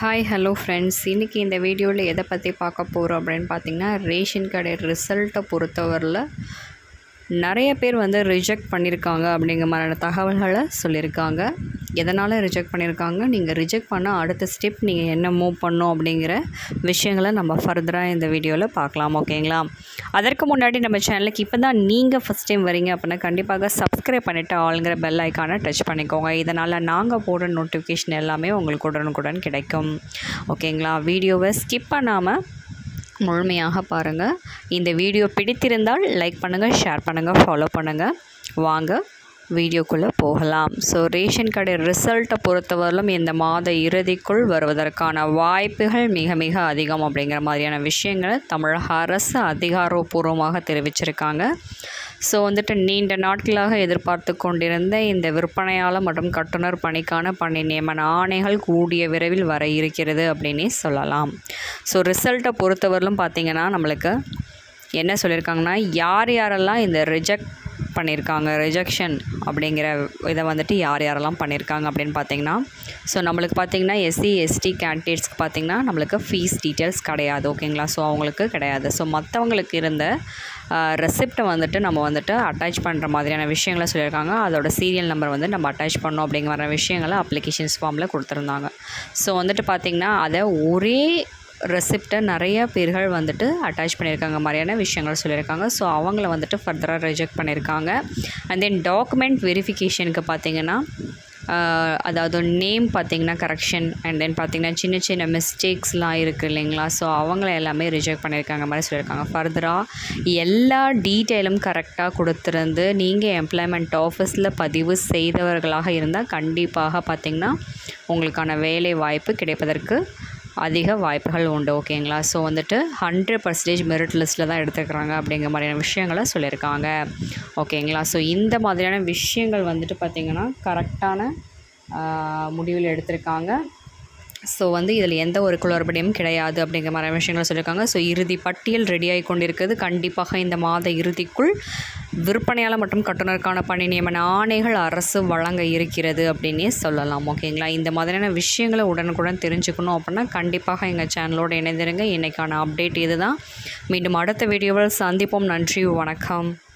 hi hello friends இன்றைக்கி இந்த வீடியோவில் எதை பற்றி பார்க்க போகிறோம் அப்படின்னு பார்த்தீங்கன்னா ரேஷன் கடை ரிசல்ட்டை பொறுத்தவரையில் நிறைய பேர் வந்து ரிஜெக்ட் பண்ணியிருக்காங்க அப்படிங்கிற மாதிரியான தகவல்களை சொல்லியிருக்காங்க எதனால் ரிஜெக்ட் பண்ணியிருக்காங்க நீங்கள் ரிஜெக்ட் பண்ண அடுத்த ஸ்டெப் நீங்கள் என்ன மூவ் பண்ணணும் அப்படிங்கிற விஷயங்களை நம்ம ஃபர்தராக இந்த வீடியோவில் பார்க்கலாம் ஓகேங்களா அதற்கு முன்னாடி நம்ம சேனலுக்கு இப்போ தான் நீங்கள் ஃபஸ்ட் டைம் வரீங்க அப்படின்னா கண்டிப்பாக சப்ஸ்கிரைப் பண்ணிவிட்டு ஆளுங்கிற பெல் ஐக்கானை டச் பண்ணிக்கோங்க இதனால் நாங்கள் போடுற நோட்டிஃபிகேஷன் எல்லாமே உங்களுக்கு உடனுக்குடன் கிடைக்கும் ஓகேங்களா வீடியோவை ஸ்கிப் பண்ணாமல் முழுமையாக பாருங்கள் இந்த வீடியோ பிடித்திருந்தால் லைக் பண்ணுங்கள் ஷேர் பண்ணுங்கள் ஃபாலோ பண்ணுங்கள் வாங்க வீடியோக்குள்ளே போகலாம் ஸோ ரேஷன் கடை ரிசல்ட்டை பொறுத்தவரையிலும் இந்த மாத இறுதிக்குள் வருவதற்கான வாய்ப்புகள் மிக மிக அதிகம் அப்படிங்கிற மாதிரியான விஷயங்களை தமிழக அரசு அதிகாரப்பூர்வமாக தெரிவிச்சிருக்காங்க ஸோ வந்துட்டு நீண்ட நாட்களாக எதிர்பார்த்து கொண்டிருந்த இந்த விற்பனையாளர் மற்றும் கட்டுனர் பணிக்கான பணி நியமன ஆணைகள் கூடிய விரைவில் வர இருக்கிறது அப்படின்னே சொல்லலாம் ஸோ ரிசல்ட்டை பொறுத்தவரையிலும் பார்த்திங்கன்னா நம்மளுக்கு என்ன சொல்லியிருக்காங்கன்னா யார் யாரெல்லாம் இந்த ரிஜெக்ட் பண்ணியிருக்காங்க ரிஜெக்ஷன் அப்படிங்கிற இதை வந்துட்டு யார் யாரெல்லாம் பண்ணியிருக்காங்க அப்படின்னு பார்த்தீங்கன்னா ஸோ நம்மளுக்கு பார்த்தீங்கன்னா எஸ்சி எஸ்டி கேண்டிடேட்ஸ்க்கு பார்த்தீங்கன்னா நம்மளுக்கு ஃபீஸ் டீட்டெயில்ஸ் கிடையாது ஓகேங்களா ஸோ அவங்களுக்கு கிடையாது ஸோ மற்றவங்களுக்கு இருந்த ரெசிப்டை வந்துட்டு நம்ம வந்துட்டு அட்டாச் பண்ணுற மாதிரியான விஷயங்களை சொல்லியிருக்காங்க அதோட சீரியல் நம்பர் வந்து நம்ம அட்டாச் பண்ணோம் அப்படிங்கிற விஷயங்களை அப்ளிகேஷன்ஸ் ஃபார்மில் கொடுத்துருந்தாங்க ஸோ வந்துட்டு பார்த்திங்கன்னா அதை ஒரே ரெசிப்டை நிறைய பேர்கள் வந்துட்டு அட்டாச் பண்ணியிருக்காங்க மாதிரியான விஷயங்கள் சொல்லியிருக்காங்க ஸோ அவங்கள வந்துட்டு ஃபர்தராக ரிஜெக்ட் பண்ணியிருக்காங்க அண்ட் தென் டாக்குமெண்ட் வெரிஃபிகேஷனுக்கு பார்த்தீங்கன்னா அதாவது நேம் பார்த்திங்கன்னா கரெக்ஷன் அண்ட் தென் பார்த்திங்கன்னா சின்ன சின்ன மிஸ்டேக்ஸ்லாம் இருக்குது இல்லைங்களா ஸோ அவங்கள எல்லாமே ரிஜெக்ட் பண்ணியிருக்காங்க மாதிரி சொல்லியிருக்காங்க ஃபர்தராக எல்லா டீட்டெயிலும் கரெக்டாக கொடுத்துருந்து நீங்கள் எம்ப்ளாய்மெண்ட் ஆஃபீஸில் பதிவு செய்தவர்களாக இருந்தால் கண்டிப்பாக பார்த்திங்கன்னா உங்களுக்கான வேலை வாய்ப்பு கிடைப்பதற்கு அதிக வாய்ப்புகள் உண்டு ஓகேங்களா ஸோ வந்துட்டு ஹண்ட்ரட் பர்சன்டேஜ் மெரிட் லிஸ்ட்டில் தான் எடுத்துக்கிறாங்க அப்படிங்கிற மாதிரியான விஷயங்களை சொல்லியிருக்காங்க ஓகேங்களா ஸோ இந்த மாதிரியான விஷயங்கள் வந்துட்டு பார்த்திங்கன்னா கரெக்டான முடிவில் எடுத்திருக்காங்க ஸோ வந்து இதில் எந்த ஒரு குளறுபடியும் கிடையாது அப்படிங்கிற மாதிரி விஷயங்கள் சொல்லியிருக்காங்க ஸோ இறுதி பட்டியல் ரெடியாகி கொண்டிருக்கிறது கண்டிப்பாக இந்த மாத இறுதிக்குள் விற்பனையாளர் மற்றும் கட்டுனருக்கான பணி நியமன ஆணைகள் அரசு வழங்க இருக்கிறது அப்படின்னே சொல்லலாம் ஓகேங்களா இந்த மாதிரியான விஷயங்களை உடனுக்குடன் தெரிஞ்சுக்கணும் அப்படின்னா கண்டிப்பாக எங்கள் சேனலோடு இணைந்திருங்க இன்றைக்கான அப்டேட் இதுதான் மீண்டும் அடுத்த வீடியோவில் சந்திப்போம் நன்றி வணக்கம்